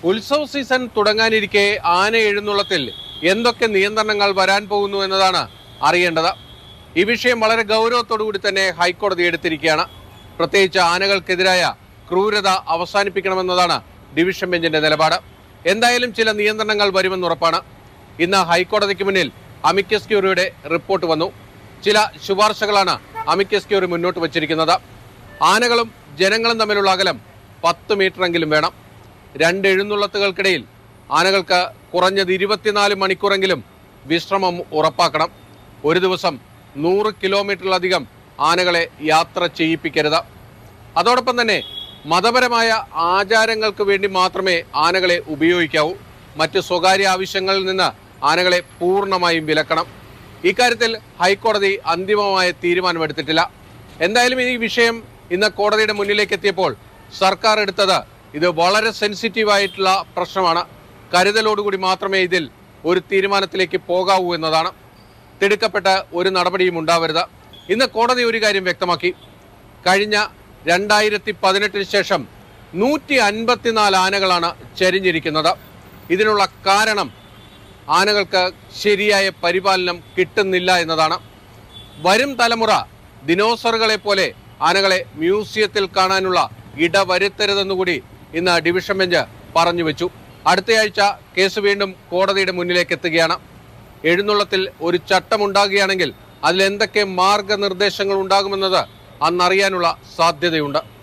ഉത്സവ സീസൺ തുടങ്ങാനിരിക്കെ ആന എഴുന്നള്ളത്തിൽ എന്തൊക്കെ നിയന്ത്രണങ്ങൾ വരാൻ പോകുന്നു എന്നതാണ് അറിയേണ്ടത് ഈ വിഷയം വളരെ ഗൗരവത്തോടുകൂടി തന്നെ ഹൈക്കോടതി എടുത്തിരിക്കുകയാണ് പ്രത്യേകിച്ച് ആനകൾക്കെതിരായ ക്രൂരത അവസാനിപ്പിക്കണമെന്നതാണ് ഡിവിഷൻ ബെഞ്ചിന്റെ നിലപാട് എന്തായാലും ചില നിയന്ത്രണങ്ങൾ വരുമെന്ന് ഉറപ്പാണ് ഇന്ന് ഹൈക്കോടതിക്ക് മുന്നിൽ അമിക്കസ് ക്യൂറിയുടെ റിപ്പോർട്ട് വന്നു ചില ശുപാർശകളാണ് അമിക്കസ് ക്യൂറി മുന്നോട്ട് വച്ചിരിക്കുന്നത് ആനകളും ജനങ്ങളും തമ്മിലുള്ള അകലം പത്ത് മീറ്ററെങ്കിലും വേണം രണ്ട് എഴുന്നള്ളത്തുകൾക്കിടയിൽ ആനകൾക്ക് കുറഞ്ഞത് ഇരുപത്തിനാല് മണിക്കൂറെങ്കിലും വിശ്രമം ഉറപ്പാക്കണം ഒരു ദിവസം നൂറ് കിലോമീറ്ററിലധികം ആനകളെ യാത്ര ചെയ്യിപ്പിക്കരുത് അതോടൊപ്പം തന്നെ മതപരമായ ആചാരങ്ങൾക്ക് വേണ്ടി മാത്രമേ ആനകളെ ഉപയോഗിക്കാവൂ മറ്റ് സ്വകാര്യ ആവശ്യങ്ങളിൽ നിന്ന് ആനകളെ പൂർണ്ണമായും വിലക്കണം ഇക്കാര്യത്തിൽ ഹൈക്കോടതി അന്തിമമായ തീരുമാനമെടുത്തിട്ടില്ല എന്തായാലും ഈ വിഷയം ഇന്ന് കോടതിയുടെ മുന്നിലേക്ക് എത്തിയപ്പോൾ സർക്കാർ എടുത്തത് ഇത് വളരെ സെൻസിറ്റീവ് ആയിട്ടുള്ള പ്രശ്നമാണ് കരുതലോടുകൂടി മാത്രമേ ഇതിൽ ഒരു തീരുമാനത്തിലേക്ക് പോകാവൂ എന്നതാണ് തിടുക്കപ്പെട്ട ഒരു നടപടിയും ഉണ്ടാവരുത് ഇന്ന് കോടതി ഒരു കാര്യം വ്യക്തമാക്കി കഴിഞ്ഞ രണ്ടായിരത്തി പതിനെട്ടിന് ശേഷം നൂറ്റി അൻപത്തിനാല് ആനകളാണ് ചരിഞ്ഞിരിക്കുന്നത് ഇതിനുള്ള കാരണം ആനകൾക്ക് ശരിയായ പരിപാലനം കിട്ടുന്നില്ല എന്നതാണ് വരും തലമുറ ദിനോസറുകളെ പോലെ ആനകളെ മ്യൂസിയത്തിൽ കാണാനുള്ള ഇടവരുത്തരുതെന്നുകൂടി ഇന്ന് ഡിവിഷൻ ബെഞ്ച് പറഞ്ഞു വെച്ചു അടുത്തയാഴ്ച കേസ് വീണ്ടും കോടതിയുടെ മുന്നിലേക്ക് എത്തുകയാണ് എഴുന്നള്ളത്തിൽ ഒരു ചട്ടമുണ്ടാകുകയാണെങ്കിൽ അതിൽ എന്തൊക്കെ മാർഗനിർദ്ദേശങ്ങൾ ഉണ്ടാകുമെന്നത് അന്നറിയാനുള്ള സാധ്യതയുണ്ട്